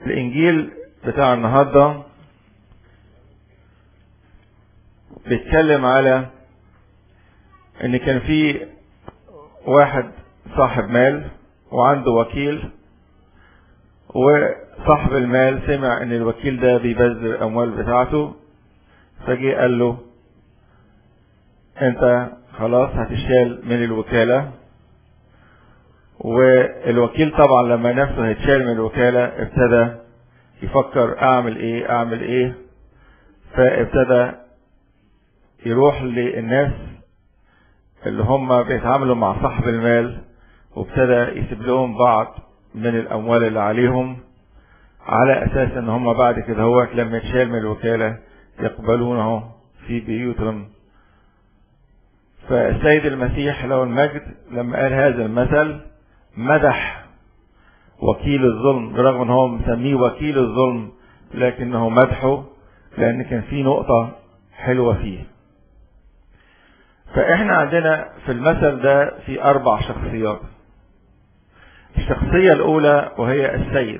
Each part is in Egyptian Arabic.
الانجيل بتاع النهارده بيتكلم على ان كان في واحد صاحب مال وعنده وكيل وصاحب المال سمع ان الوكيل ده بيبذر الاموال بتاعته فجي قال له انت خلاص هتشال من الوكالة والوكيل طبعا لما نفسه هيتشال من الوكالة ابتدى يفكر اعمل ايه اعمل ايه فابتدى يروح للناس اللي هم بيتعاملوا مع صاحب المال وابتدى يسيب لهم بعض من الاموال اللي عليهم على اساس ان هم بعد كده هو لما يتشال من الوكالة يقبلونه في بيوتهم فالسيد المسيح له المجد لما قال هذا المثل مدح وكيل الظلم برغم ان هو مسميه وكيل الظلم لكنه مدحه لان كان في نقطة حلوة فيه فاحنا عندنا في المثل ده في اربع شخصيات الشخصية الاولى وهي السيد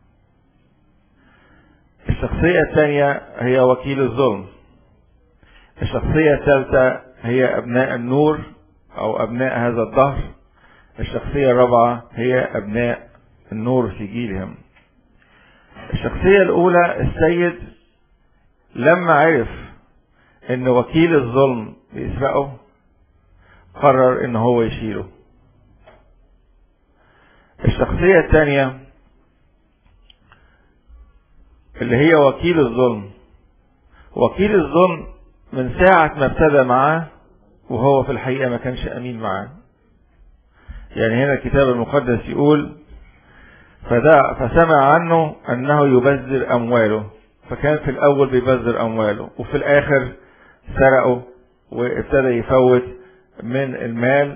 الشخصية الثانية هي وكيل الظلم الشخصية الثالثة هي أبناء النور أو أبناء هذا الظهر الشخصية الرابعة هي أبناء النور في جيلهم الشخصية الأولى السيد لما عرف أن وكيل الظلم بيسرقه قرر أن هو يشيله الشخصية الثانية اللي هي وكيل الظلم وكيل الظلم من ساعة ما ابتدى معاه وهو في الحقيقة ما كانش أمين معاه يعني هنا الكتاب المقدس يقول فدا فسمع عنه أنه يبذر أمواله فكان في الأول بيبذر أمواله وفي الآخر سرقه وابتدى يفوت من المال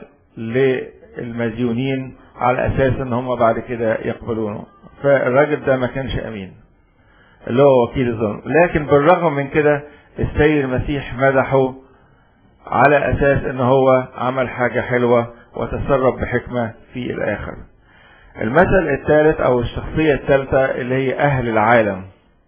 للمديونين على أساس أن هم بعد كده يقبلونه فالراجل ده ما كانش أمين اللي هو وكيل الظلم لكن بالرغم من كده السيد المسيح مدحه على اساس ان هو عمل حاجة حلوة وتصرف بحكمة في الاخر المثل الثالث او الشخصية الثالثة اللي هي اهل العالم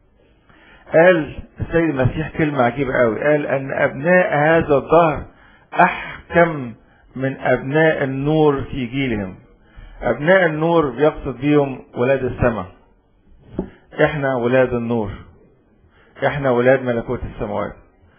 قال السيد المسيح كلمة عجيبة قوي قال ان ابناء هذا الظهر احكم من ابناء النور في جيلهم ابناء النور بيقصد بيهم ولاد السماء احنا ولاد النور احنا ولاد ملكوت السماوات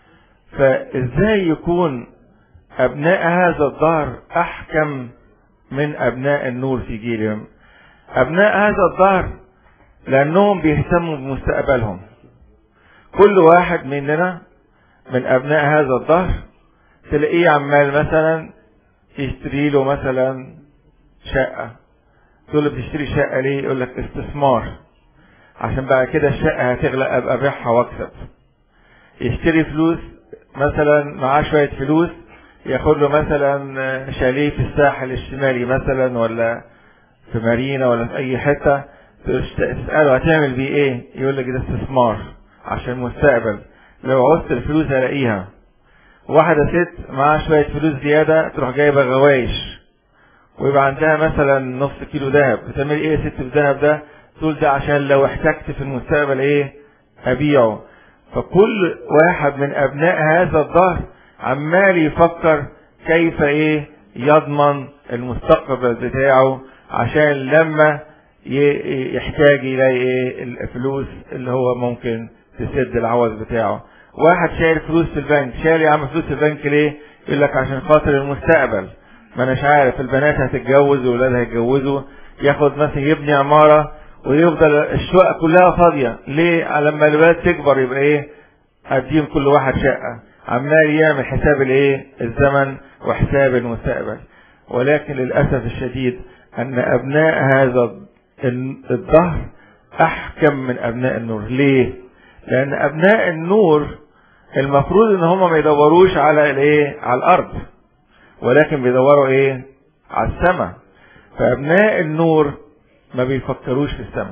فازاي يكون ابناء هذا الظهر احكم من ابناء النور في جيلهم ابناء هذا الظهر لانهم بيهتموا بمستقبلهم كل واحد مننا من ابناء هذا الظهر تلاقيه عمال مثلا يشتري له مثلا شقة تقول له بتشتري شقة ليه يقول لك استثمار عشان بعد كده الشقة هتغلى ابقى ابيعها واكسب يشتري فلوس مثلا معاه شوية فلوس ياخد له مثلا شاليه في الساحل الشمالي مثلا ولا في مارينا ولا في اي حتة تسأله هتعمل بيه ايه يقول لك ده استثمار عشان المستقبل لو عوزت الفلوس هلاقيها واحدة ست معاها شوية فلوس زيادة تروح جايبة غوايش ويبقى عندها مثلا نص كيلو ذهب بتعمل ايه يا ست بالذهب ده تقول ده عشان لو احتجت في المستقبل ايه ابيعه فكل واحد من ابناء هذا الظهر عمال يفكر كيف ايه يضمن المستقبل بتاعه عشان لما يحتاج يلاقي ايه الفلوس اللي هو ممكن تسد العوز بتاعه واحد شايل فلوس في البنك شايل يا عم فلوس في البنك ليه يقول لك عشان خاطر المستقبل ما اناش عارف البنات هتتجوز واولادها هيتجوزوا ياخد مثلا يبني عماره ويفضل الشقق كلها فاضية ليه لما الولاد تكبر يبقى ايه اديهم كل واحد شقة عمال يعمل حساب الايه الزمن وحساب المستقبل ولكن للأسف الشديد ان ابناء هذا الظهر احكم من ابناء النور ليه لان ابناء النور المفروض ان هم ما يدوروش على الايه على الارض ولكن بيدوروا ايه على السماء فابناء النور ما بيفكروش في السماء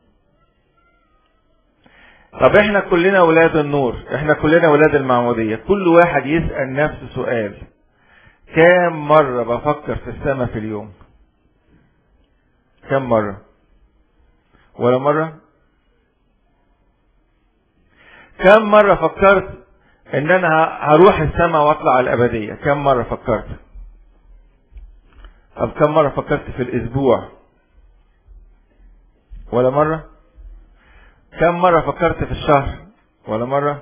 طب احنا كلنا ولاد النور احنا كلنا ولاد المعمودية كل واحد يسأل نفسه سؤال كام مرة بفكر في السماء في اليوم كم مرة ولا مرة كم مرة فكرت ان انا هروح السماء واطلع الابدية كم مرة فكرت طب كم مرة فكرت في الاسبوع ولا مرة كم مرة فكرت في الشهر ولا مرة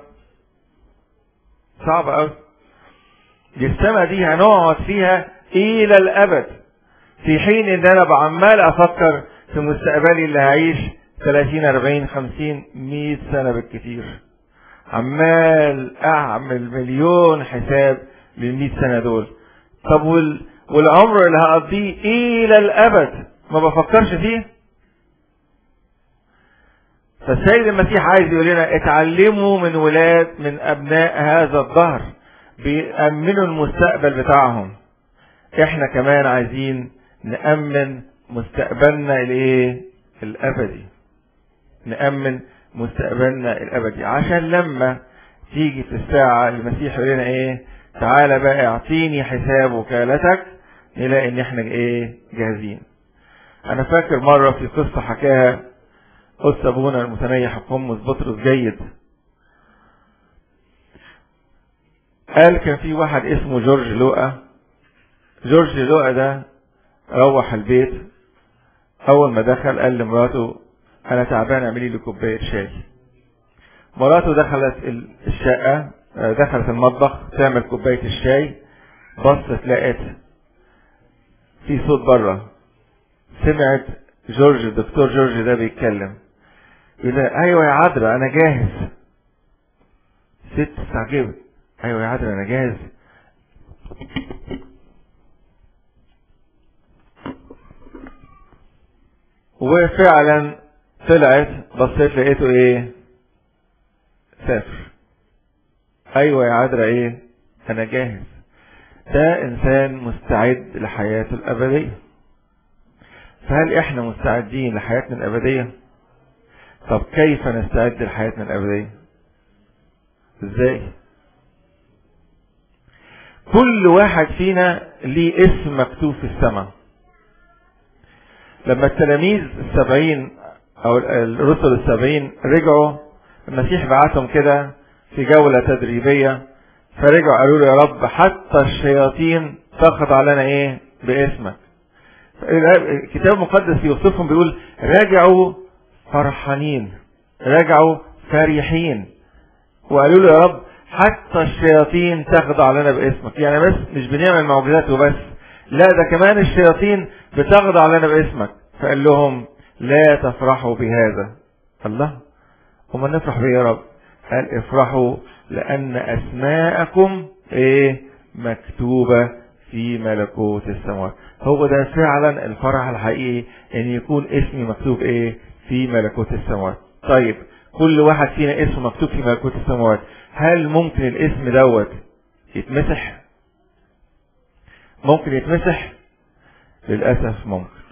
صعب قوي دي السماء دي هنقعد فيها الى الابد في حين ان انا بعمال افكر في مستقبلي اللي هعيش 30 40 50 100 سنة بالكثير عمال اعمل مليون حساب لل 100 سنة دول طب وال... والعمر اللي هقضيه الى الابد ما بفكرش فيه فالسيد المسيح عايز يقول لنا اتعلموا من ولاد من ابناء هذا الظهر بيأمنوا المستقبل بتاعهم احنا كمان عايزين نأمن مستقبلنا الايه الابدي نأمن مستقبلنا الابدي عشان لما تيجي في الساعة المسيح يقول لنا ايه تعالى بقى اعطيني حساب وكالتك نلاقي ان احنا ايه جاهزين انا فاكر مرة في قصة حكاها قدس ابونا المتنيح قمص بطرس جيد قال كان في واحد اسمه جورج لوقا جورج لوقا ده روح البيت اول ما دخل قال لمراته انا تعبان اعملي لي كوبايه شاي مراته دخلت الشقه دخلت المطبخ تعمل كوبايه الشاي بصت لقت في صوت بره سمعت جورج الدكتور جورج ده بيتكلم يقول ايوه يا عذرا انا جاهز ست استعجبت ايوه يا عذرا انا جاهز وفعلا طلعت بصيت لقيته ايه سافر ايوه يا عذرا ايه انا جاهز ده انسان مستعد لحياته الابديه فهل احنا مستعدين لحياتنا الابديه طب كيف نستعد لحياتنا الابديه ازاي كل واحد فينا ليه اسم مكتوب في السماء لما التلاميذ السبعين او الرسل السبعين رجعوا المسيح بعتهم كده في جولة تدريبية فرجعوا قالوا له يا رب حتى الشياطين تخضع لنا ايه باسمك الكتاب المقدس يوصفهم بيقول رجعوا فرحانين رجعوا فرحين وقالوا له يا رب حتى الشياطين تخضع لنا باسمك يعني بس مش بنعمل معجزات وبس لا ده كمان الشياطين بتخضع لنا باسمك فقال لهم لا تفرحوا بهذا الله وما نفرح بيه يا رب قال افرحوا لان اسماءكم ايه مكتوبة في ملكوت السماوات هو ده فعلا الفرح الحقيقي ان يكون اسمي مكتوب ايه في ملكوت السماوات طيب كل واحد فينا اسمه مكتوب في ملكوت السماوات هل ممكن الاسم دوت يتمسح ممكن يتمسح للأسف ممكن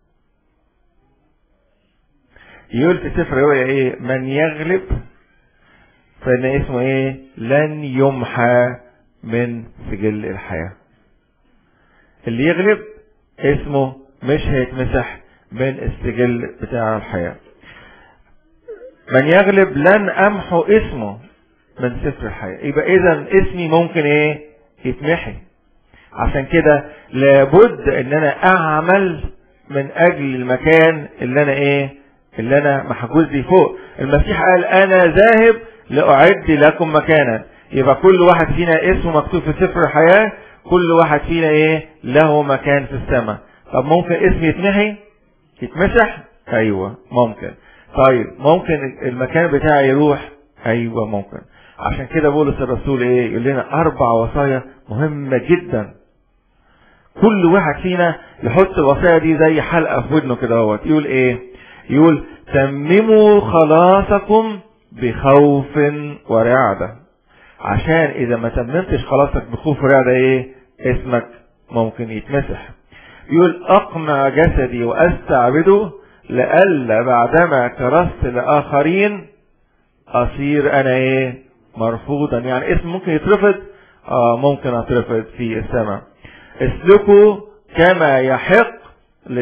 يقول في سفر رؤيا ايه من يغلب فان اسمه ايه لن يمحى من سجل الحياة اللي يغلب اسمه مش هيتمسح من السجل بتاع الحياة من يغلب لن امحو اسمه من سفر الحياة يبقى اذا اسمي ممكن ايه يتمحي عشان كده لابد ان انا اعمل من اجل المكان اللي انا ايه اللي انا محجوز لي فوق المسيح قال انا ذاهب لاعد لكم مكانا يبقى كل واحد فينا اسمه مكتوب في سفر الحياة كل واحد فينا ايه له مكان في السماء طب ممكن اسمي يتمحي يتمسح ايوه ممكن طيب ممكن المكان بتاعي يروح ايوه ممكن عشان كده بولس الرسول ايه يقول لنا اربع وصايا مهمة جدا كل واحد فينا يحط الوصايا دي زي حلقة في ودنه كده اهوت يقول ايه يقول تمموا خلاصكم بخوف ورعدة عشان اذا ما تممتش خلاصك بخوف ورعدة ايه اسمك ممكن يتمسح يقول اقمع جسدي واستعبده لألا بعدما كرست لآخرين أصير أنا إيه مرفوضا يعني اسم ممكن يترفض آه ممكن أترفض في السماء اسلكوا كما يحق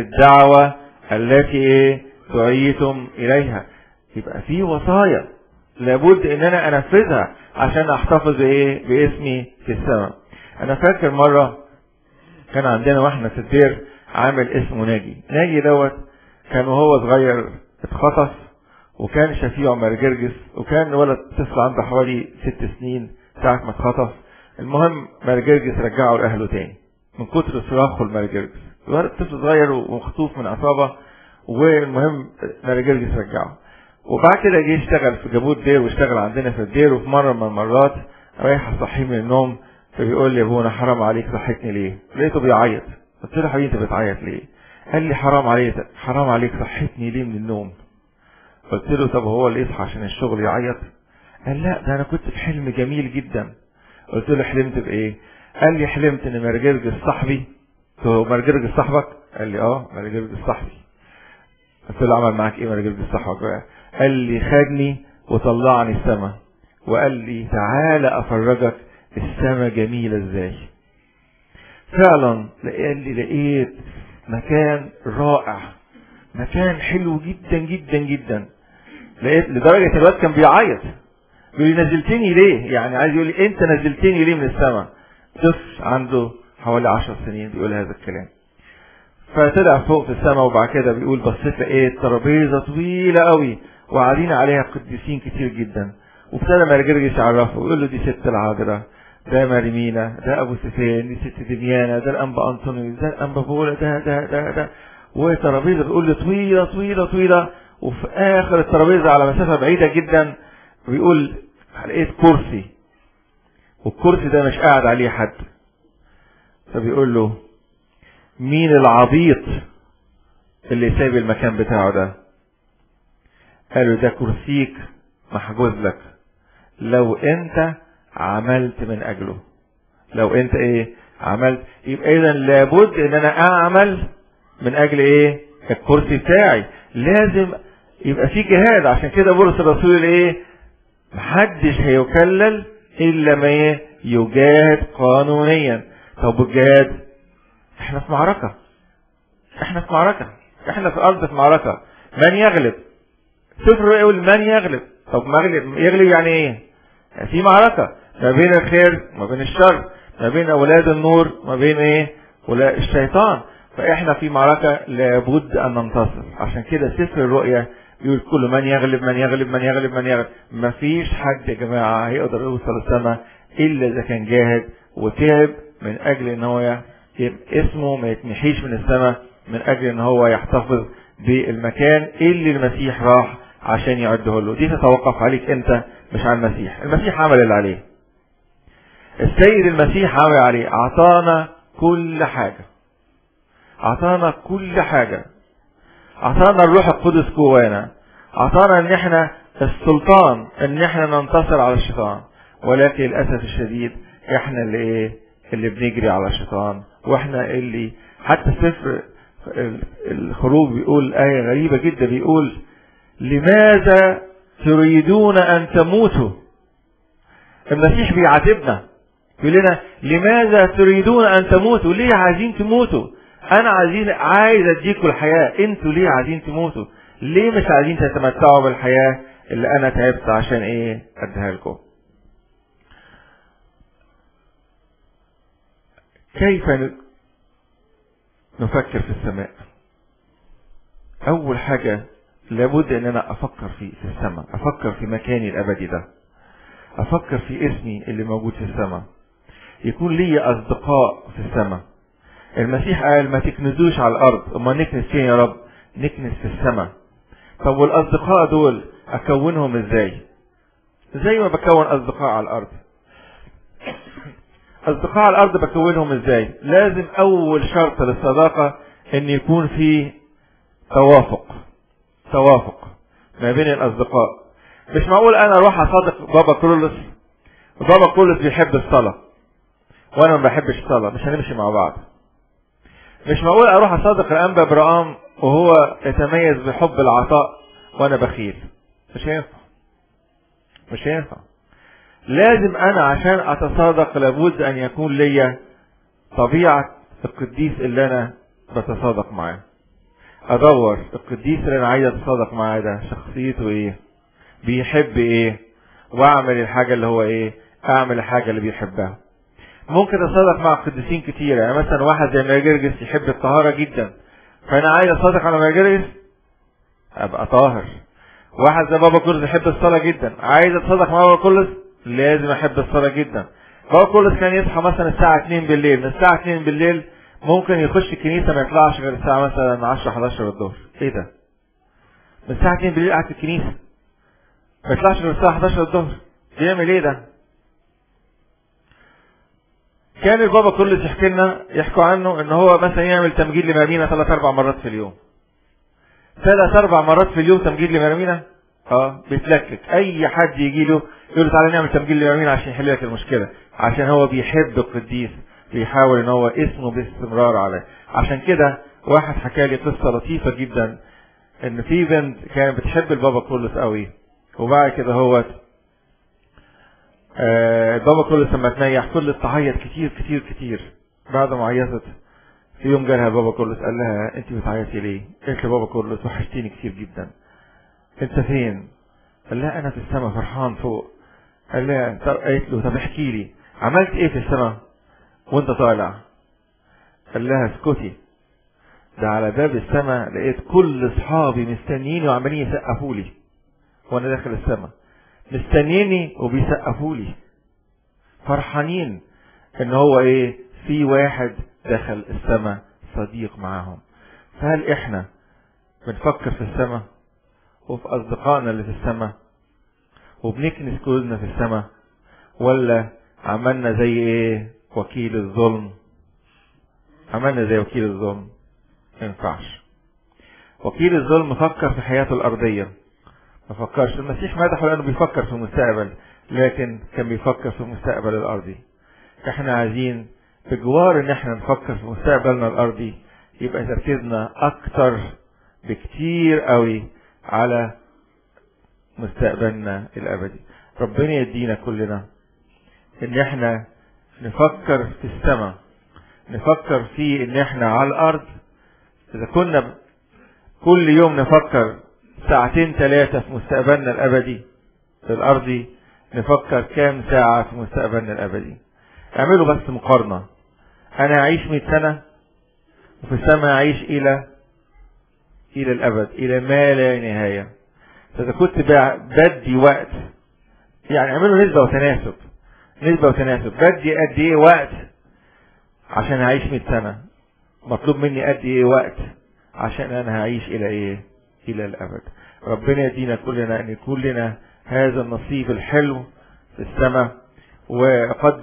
للدعوة التي إيه دعيتم إليها يبقى في وصايا لابد ان انا انفذها عشان احتفظ ايه باسمي في السماء انا فاكر مرة كان عندنا واحنا في الدير عامل اسمه ناجي ناجي دوت كان وهو صغير اتخطف وكان شفيع مرجرجس وكان ولد طفل عنده حوالي ست سنين ساعة ما اتخطف المهم مرجرجس رجعه لأهله تاني من كتر صراخه المرجرجس الولد طفل صغير ومخطوف من عصابة والمهم مرجرجس رجعه وبعد كده جه اشتغل في جابوت دير واشتغل عندنا في الدير وفي مرة من المرات رايح اصحيه من النوم فبيقول لي يا ابونا حرام عليك صحتني ليه؟ لقيته بيعيط قلت له حبيبي انت بتعيط ليه؟ قال لي حرام عليك حرام عليك صحتني ليه من النوم؟ قلت له طب هو اللي يصحى عشان الشغل يعيط؟ قال لا ده انا كنت في حلم جميل جدا قلت له حلمت بايه؟ قال لي حلمت ان مرجرجس صاحبي قلت له مرجرجس صاحبك؟ قال لي اه مرجرجس صاحبي قلت له عمل معاك ايه مرجرجس صاحبك بقى؟ قال لي خدني وطلعني السما وقال لي تعالى افرجك السما جميلة ازاي فعلا قال لي لقيت مكان رائع مكان حلو جدا جدا جدا لقيت لدرجة الواد كان بيعيط بيقول لي نزلتني ليه يعني عايز يقول لي انت نزلتني ليه من السماء طفل عنده حوالي عشر سنين بيقول هذا الكلام فطلع فوق في السماء وبعد كده بيقول بصيت لقيت ترابيزه طويله قوي وقاعدين عليها قديسين كتير جدا وابتدى مرجرجس يعرفه ويقول له دي ست العذراء ده مريمينا ده ابو سفيان دي ست دميانة ده الانبا انطونيوس ده الانبا بولا ده ده ده ده وترابيزه بيقول له طويله طويله طويله وفي اخر الترابيزه على مسافه بعيده جدا بيقول لقيت كرسي والكرسي ده مش قاعد عليه حد فبيقول له مين العبيط اللي سايب المكان بتاعه ده قال له ده كرسيك محجوز لك لو انت عملت من اجله لو انت ايه عملت يبقى اذا لابد ان انا اعمل من اجل ايه الكرسي بتاعي لازم يبقى في جهاد عشان كده بولس الرسول ايه محدش هيكلل الا ما ايه يجاهد قانونيا طب الجهاد احنا في معركة احنا في معركة احنا في ارض في معركة من يغلب سفر يقول من يغلب طب مغلب يغلب يعني ايه في معركة ما بين الخير وما بين الشر ما بين اولاد النور ما بين ايه ولا الشيطان فاحنا في معركة لابد ان ننتصر عشان كده سفر الرؤيا يقول كل من يغلب من يغلب من يغلب من يغلب ما فيش حد يا جماعة هيقدر يوصل السماء الا اذا كان جاهد وتعب من اجل ان هو اسمه ما يتمحيش من السماء من اجل ان هو يحتفظ بالمكان اللي المسيح راح عشان يعده له دي تتوقف عليك انت مش على المسيح المسيح عمل اللي عليه السيد المسيح عمل عليه اعطانا كل حاجة اعطانا كل حاجة اعطانا الروح القدس جوانا اعطانا ان احنا السلطان ان احنا ننتصر على الشيطان ولكن للاسف الشديد احنا اللي ايه اللي بنجري على الشيطان واحنا اللي حتى سفر الخروج بيقول آية غريبة جدا بيقول لماذا تريدون أن تموتوا المسيح بيعاتبنا يقول لنا لماذا تريدون أن تموتوا ليه عايزين تموتوا أنا عايزين عايز أديكم الحياة أنتوا ليه عايزين تموتوا ليه مش عايزين تتمتعوا بالحياة اللي أنا تعبت عشان إيه أديها لكم كيف نفكر في السماء اول حاجة لابد ان انا افكر في في السماء افكر في مكاني الابدي ده افكر في اسمي اللي موجود في السماء يكون لي اصدقاء في السماء المسيح قال ما تكنزوش على الارض اما نكنز فين يا رب نكنز في السماء طب والاصدقاء دول اكونهم ازاي زي ما بكون اصدقاء على الارض اصدقاء على الارض بكونهم ازاي لازم اول شرط للصداقة ان يكون في توافق توافق ما بين الاصدقاء مش معقول انا اروح اصادق بابا كرولس بابا كرولس بيحب الصلاة وانا ما بحبش الصلاة مش هنمشي مع بعض مش معقول اروح اصادق الانبا برام وهو يتميز بحب العطاء وانا بخيل مش هينفع مش هينفع لازم انا عشان اتصادق لابد ان يكون ليا طبيعة القديس اللي انا بتصادق معاه ادور القديس اللي انا عايز اتصادق معاه ده شخصيته ايه بيحب ايه واعمل الحاجة اللي هو ايه اعمل الحاجة اللي بيحبها ممكن اصادق مع قديسين كتير يعني مثلا واحد زي ماجرجس يحب الطهارة جدا فانا عايز اصادق على ماجرجس ابقى طاهر واحد زي بابا كرز يحب الصلاة جدا عايز اتصدق مع بابا كرز لازم احب الصلاة جدا بابا كرز كان يصحى مثلا الساعة 2 بالليل من الساعة 2 بالليل ممكن يخش الكنيسة ما يطلعش غير الساعة مثلا 10 11 الظهر ايه ده من الساعة 2 بالليل قاعد في الكنيسة ما يطلعش غير الساعة 11 الظهر بيعمل ايه ده كان البابا كرز يحكي لنا يحكوا عنه ان هو مثلا يعمل تمجيد لمارينا ثلاث اربع مرات في اليوم ثلاث اربع مرات في اليوم تمجيد لمرمينا اه بيتلكك اي حد يجي له يقول له تعالى نعمل تمجيد لمرمينا عشان يحل لك المشكله عشان هو بيحب القديس بيحاول ان هو اسمه باستمرار عليه عشان كده واحد حكى لي قصه لطيفه جدا ان في بنت كانت بتحب البابا كولس قوي وبعد كده هو آه البابا كولس لما تنيح كل تعيط كتير كتير كتير بعد ما عيطت في يوم جالها بابا كورلس قال لها انت بتعيطي ليه قالت له بابا كورلس وحشتيني كتير جدا انت فين قال لها انا في السماء فرحان فوق قال لها قالت له طب احكي لي عملت ايه في السماء وانت طالع قال لها اسكتي ده على باب السماء لقيت كل اصحابي مستنييني وعمالين يسقفوا لي وانا داخل السماء مستنيني وبيسقفوا لي فرحانين ان هو ايه في واحد دخل السماء صديق معاهم فهل احنا بنفكر في السماء وفي اصدقائنا اللي في السماء وبنكنس كلنا في السماء ولا عملنا زي ايه وكيل الظلم عملنا زي وكيل الظلم ما ينفعش وكيل الظلم فكر في حياته الارضيه ما فكرش المسيح مدحه لانه بيفكر في المستقبل لكن كان بيفكر في المستقبل الارضي احنا عايزين بجوار ان احنا نفكر في مستقبلنا الارضي يبقى تركيزنا اكتر بكتير قوي على مستقبلنا الابدي ربنا يدينا كلنا ان احنا نفكر في السماء نفكر في ان احنا على الارض اذا كنا كل يوم نفكر ساعتين ثلاثة في مستقبلنا الابدي في الارضي نفكر كام ساعة في مستقبلنا الابدي اعملوا بس مقارنة انا اعيش 100 سنة وفي السماء اعيش الى الى الابد الى ما لا نهاية فاذا كنت بدي وقت يعني اعملوا نسبة وتناسب نسبة وتناسب بدي قد ايه وقت عشان اعيش 100 سنة مطلوب مني قد ايه وقت عشان انا هعيش الى ايه الى الابد ربنا يدينا كلنا ان يكون لنا هذا النصيب الحلو في السماء وقد